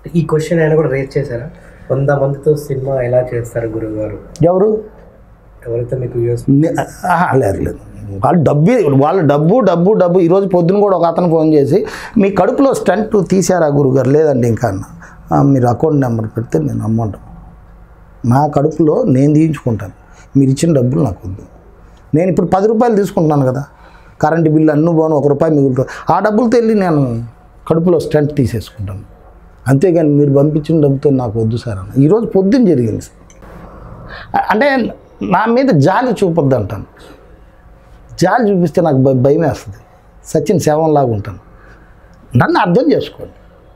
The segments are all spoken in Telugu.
ఈ క్వశ్చన్ ఆయన కూడా రేట్ చేశారా వంద మందితో సినిమా ఎలా చేస్తారు గురువు గారు ఎవరు ఎవరైతే మీకు యూఎస్ నే- ఆహా, లేదు లేదు వాళ్ళు డబ్బు వాళ్ళ డబ్బు డబ్బు డబ్బు ఈరోజు పొద్దున కూడా ఒక అతను ఫోన్ చేసి మీ కడుపులో స్టంట్ తీసారా గురుగారు లేదండి ఇంకా అన్న "ఆ, మీరు అకౌంట్ నెంబర్ పెడితే నేను అమౌంట్ నా కడుపులో నేను తీయించుకుంటాను మీరు ఇచ్చిన డబ్బులు నాకు వద్దు నేను ఇప్పుడు పది రూపాయలు తీసుకుంటున్నాను కదా కరెంటు బిల్లు అన్ను పోను ఒక రూపాయి మిగులుతుంది ఆ డబ్బులతో వెళ్ళి నేను కడుపులో స్టంట్ తీసేసుకుంటాను అంతేగాని మీరు పంపించిన డబ్బుతో నాకు వద్దు సార్ అన్న ఈరోజు పొద్దున్న జరిగింది అంటే నా మీద జాలి చూపొద్దు అంటాను జాలి చూపిస్తే నాకు భ- భయం వేస్తుంది సచిన్ శవంలాగా ఉంటాను నన్ను అర్థం చేసుకోండి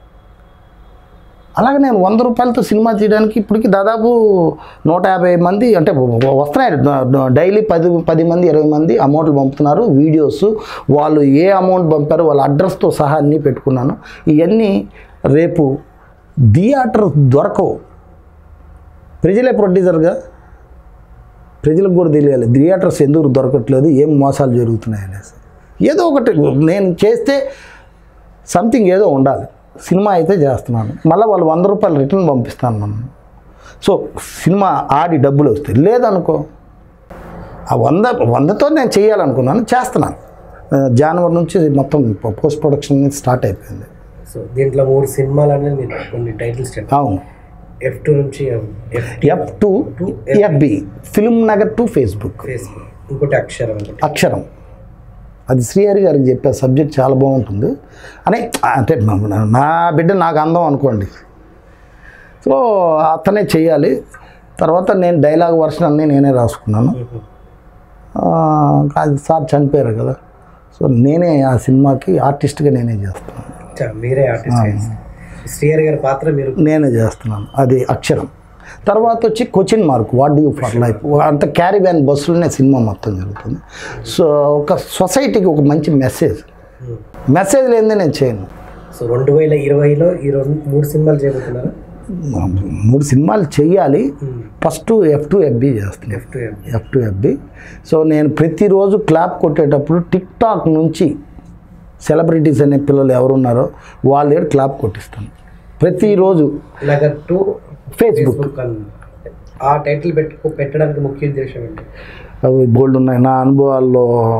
అలాగే నేను వంద రూపాయలతో సినిమా తీయడానికి ఇప్పటికి దాదాపు నూట యాభై మంది అంటే వ- వస్తున్నాయి డ- డ- డైలీ పది పది మంది ఇరవై మంది అమౌంట్లు పంపుతున్నారు వీడియోస్ వాళ్ళు ఏ అమౌంట్ పంపారో వాళ్ళ అడ్రస్తో సహా అన్నీ పెట్టుకున్నాను ఇవన్నీ రేపు థియేటర్ దొరకవు ప్రజలే ప్రొడ్యూసర్గా ప్రజలకు కూడా తెలియాలి థియేటర్స్ ఎందుకు దొరకట్లేదు ఏం మోసాలు జరుగుతున్నాయి అనేసి ఏదో ఒకటి నేను చేస్తే సంథింగ్ ఏదో ఉండాలి సినిమా అయితే చేస్తున్నాను మళ్ళీ వాళ్ళు వంద రూపాయలు రిటర్న్ పంపిస్తాను మనం సో సినిమా ఆడి డబ్బులు వస్తాయి లేదనుకో ఆ వంద వందతో నేను చేయాలనుకున్నాను చేస్తున్నాను ఆ, జనవరి నుంచి మొత్తం పోస్ట్ ప్రొడక్షన్ స్టార్ట్ అయిపోయింది సో దీంట్లో మూడు సినిమాలు అనేది మీరు కొన్ని టైటిల్స్ చెప్పారు అవును ఎఫ్ టూ నుంచి F F to FB film Nagar to Facebook Facebook ఇంకోటి అక్షరం ఒకటి అక్షరం అది శ్రీహరి గారికి చెప్పే సబ్జెక్ట్ చాలా బాగుంటుంది అని అంటే నా- నా బిడ్డ నాకు అందం అనుకోండి సో అతనే చెయ్యాలి తర్వాత నేను డైలాగ్ వర్షన్ అన్నీ నేనే రాసుకున్నాను ఆ, అది సార్ చనిపోయారు కదా సో నేనే ఆ సినిమాకి ఆర్టిస్ట్గా నేనే చేస్తున్నాను చా, మీరే ఆర్టిస్ట్ శ్రీహరి గారి పాత్ర మీరు నేనే చేస్తున్నాను అది అక్షరం తర్వాత వచ్చి question mark what do for life అంత క్యారీ వ్యాన్ బస్సులోనే సినిమా మొత్తం జరుగుతుంది సో ఒక సొసైటీకి ఒక మంచి మెసేజ్ మెసేజ్ లేనిదే నేను చేయను సో రెండు వేల ఇరవైలో ఈ రెండు మూడు సినిమాలు చేయబోతున్నారు మూడు సినిమాలు చెయ్యాలి ఫస్ట్ ఎఫ్ టు ఎఫ్బి చేస్తున్నాను F two F F to FB so నేను ప్రతిరోజు క్లాప్ కొట్టేటప్పుడు టిక్ టాక్ నుంచి సెలబ్రిటీస్ అనే పిల్లలు ఎవరున్నారో వాళ్ళ దగ్గర క్లాప్ కొట్టిస్తాను ప్రతిరోజు నగర్ టూ ఫేస్బుక్ ఫేస్బుక్ అని ఆ టైటిల్ పెట్టుకో పెట్టడానికి ముఖ్య ఉద్దేశం ఏంటి అవి బోల్డ్ ఉన్నాయి నా అనుభవాల్లో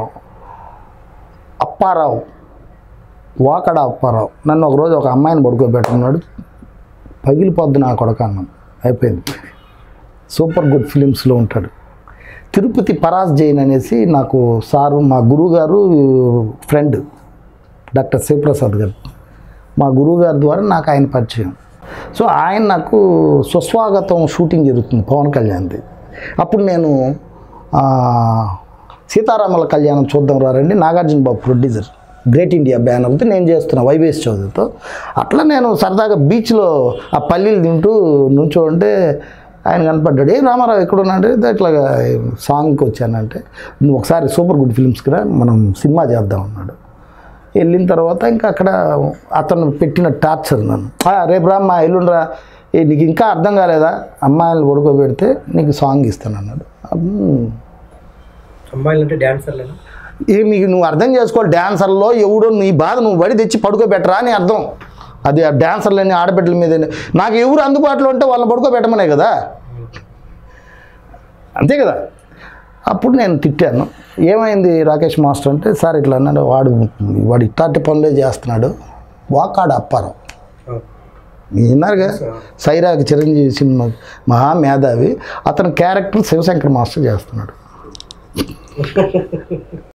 అప్పారావు వాకడ అప్పారావు నన్ను ఒకరోజు ఒక అమ్మాయిని పడుకోబెట్టుకున్నాడు పగిలిపోద్ది నా కొడక అన్నాను అయిపోయింది సూపర్ గుడ్ ఫిలిమ్స్లో ఉంటాడు తిరుపతి పరాస్ జైన్ అనేసి నాకు సారు మా గురువుగారు ఫ్రెండ్ డాక్టర్ శివప్రసాద్ గారు మా గురువుగారి ద్వారా నాకు ఆయన పరిచయం సో ఆయన నాకు సుస్వాగతం షూటింగ్ జరుగుతుంది పవన్ కళ్యాణ్ది అప్పుడు నేను ఆ, సీతారాముల కళ్యాణం చూద్దాం రారండి Nagarjuna Babu producer great India బ్యానర్తో నేను చేస్తున్నా వైవేస్ చౌదరితో అట్లా నేను సరదాగా బీచ్లో ఆ పల్లీలు తింటూ నుంచోంటే ఆయన కనపడ్డాడు ఏ రామారావు ఎక్కడున్నాడే ఇట్లాగా సాంగ్కి వచ్చానంటే నువ్వు ఒకసారి సూపర్ గుడ్ ఫిల్మ్స్కి రా మనం సినిమా చేద్దాం అన్నాడు వెళ్ళిన తర్వాత ఇంకా అక్కడ అతను పెట్టిన టార్చర్ నన్ను "ఆ, రేపు రా మా ఎల్లుండ్రా ఏ నీకు ఇంకా అర్థం కాలేదా అమ్మాయిలు పడుకోబెడితే నీకు సాంగ్ ఇస్తాను అన్నాడు అప్పుడు, అమ్మాయిలు అంటే డాన్సర్లేనా ఏ మీకు నువ్వు అర్థం చేసుకోవాలి డాన్సర్లో ఎవడో నీ బాధ నువ్వు వడి తెచ్చి పడుకోబెట్టరా అని అర్థం అది ఆ డాన్సర్లని ఆడబిడ్డల మీద నాకు ఎవరు అందుబాటులో ఉంటే వాళ్ళని పడుకోబెట్టమనే కదా అంతే కదా అప్పుడు నేను తిట్టాను ఏమైంది రాకేష్ మాస్టర్ అంటే సార్ ఇట్లా అన్నాడు వాడు వాడు ఇట్లాంటి పనులే చేస్తున్నాడు వాకాడు అప్పారావు మీరు విన్నారుగా సైరాకి చిరంజీవి సినిమా మహా మేధావి అతని క్యారెక్టర్ శివశంకర్ మాస్టర్ చేస్తున్నాడు